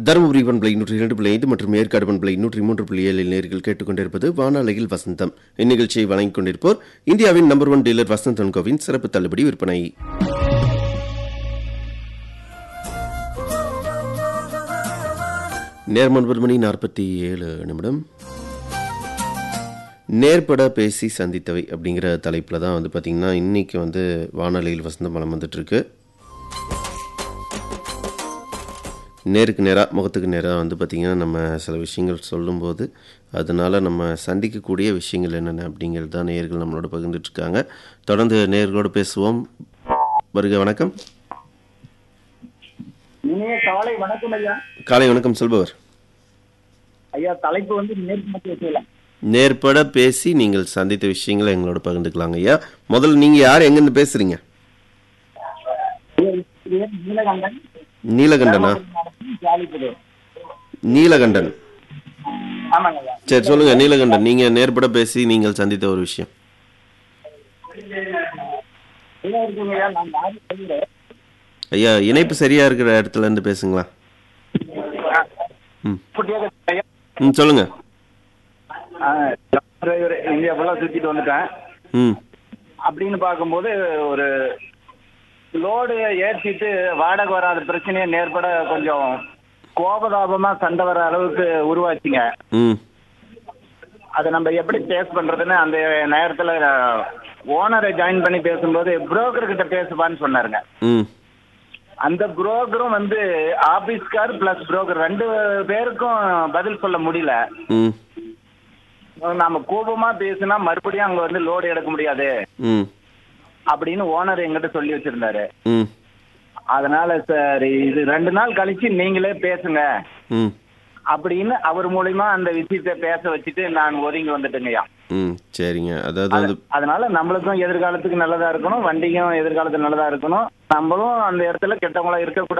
தருமபுரி பண்பலை நூற்றி இரண்டு புள்ளி ஐந்து மற்றும் ஏற்காடு பண்பலை நூற்றி மூன்று புள்ளி ஏழில் நேர்கள் கேட்டுக்கொண்டிருப்பது வானாலையில் வசந்தம் இந்நிகழ்ச்சியை வழங்கிக் கொண்டிருப்போர் இந்தியாவின் நம்பர் ஒன் டீலர் வசந்தன் கோவின் சிறப்பு தள்ளுபடி விற்பனை நேரம் ஒன்பது மணி நாற்பத்தி ஏழு நிமிடம் நேர்பட பேசி சந்தித்தவை அப்படிங்கிற தலைப்பில் தான் வந்து பார்த்திங்கன்னா இன்றைக்கி வந்து வானொலியில் வசந்த மலம் வந்துட்டுருக்கு நேருக்கு நேராக முகத்துக்கு நேராக வந்து பார்த்திங்கன்னா நம்ம சில விஷயங்கள் சொல்லும்போது அதனால் நம்ம சந்திக்கக்கூடிய விஷயங்கள் என்னென்ன அப்படிங்கிறது தான் நேர்கள் நம்மளோட பகிர்ந்துட்டுருக்காங்க தொடர்ந்து நேர்களோடு பேசுவோம் வருக வணக்கம் இனிய காலை வணக்கம் ஐயா காலை வணக்கம் சொல்பவர் ஐயா தலைப்பு வந்து மேற்கு பேசல நேர்பட பேசி நீங்கள் சந்தித்த விஷயங்களை எங்களோட பகிர்ந்துக்கலாங்க ஐயா முதல்ல நீங்கள் யார் எங்கேருந்து பேசுகிறீங்க நீலகண்டன் நீலகண்டனா ஜாலிபுரம் நீலகண்டன் ஆமாங்க ஐயா சரி சொல்லுங்க நீலகண்டன் நீங்க நேர்பட பேசி நீங்கள் சந்தித்த ஒரு விஷயம் ஐயா இருக்குங்க ஐயா நான் யாரு சொல்லுறேன் ஐயா இணைப்பு சரியா இருக்கிற இடத்துல இருந்து பேசுங்களா ம் குட்டியாக ஐயா ம் சொல்லுங்க டிரைவர் இந்தியா ஃபுல்லாக சுற்றிட்டு வந்துட்டேன் ம் அப்படின்னு பார்க்கும்போது ஒரு லோடு ஏற்றிட்டு வாடகை வராத பிரச்சனையை நேர்பட கொஞ்சம் கோபதாபமா சண்டை வர அளவுக்கு உருவாச்சுங்க ம் அதை நம்ம எப்படி பேஸ் பண்றதுன்னு அந்த நேரத்துல ஓனரை ஜாயின் பண்ணி பேசும்போது புரோக்கர் கிட்ட பேசுவான்னு சொன்னாருங்க ம் அந்த புரோக்கரும் வந்து ஆபீஸ்கார் பிளஸ் புரோக்கர் ரெண்டு பேருக்கும் பதில் சொல்ல முடியல ம் நாம கோபமா பேசினா மறுபடியும் அங்க வந்து லோடு எடுக்க முடியாது ம் அப்படின்னு ஓனர் எங்கிட்ட சொல்லி வச்சிருந்தாரு ம் அதனால சார் இது ரெண்டு நாள் கழிச்சு நீங்களே பேசுங்க ம் அப்படின்னு அவர் மூலியமா அந்த விஷயத்தை பேச வச்சுட்டு நான் ஒதுங்கி வந்துட்டேங்கய்யா ம் சரிங்க அதாவது வந்து அதனால நம்மளுக்கும் எதிர்காலத்துக்கு நல்லதா இருக்கணும் வண்டிக்கும் எதிர்காலத்துக்கு நல்லதா இருக்கணும் நம்மளும் அந்த இடத்துல கெட்டவங்களா இருக்கக்கூடாது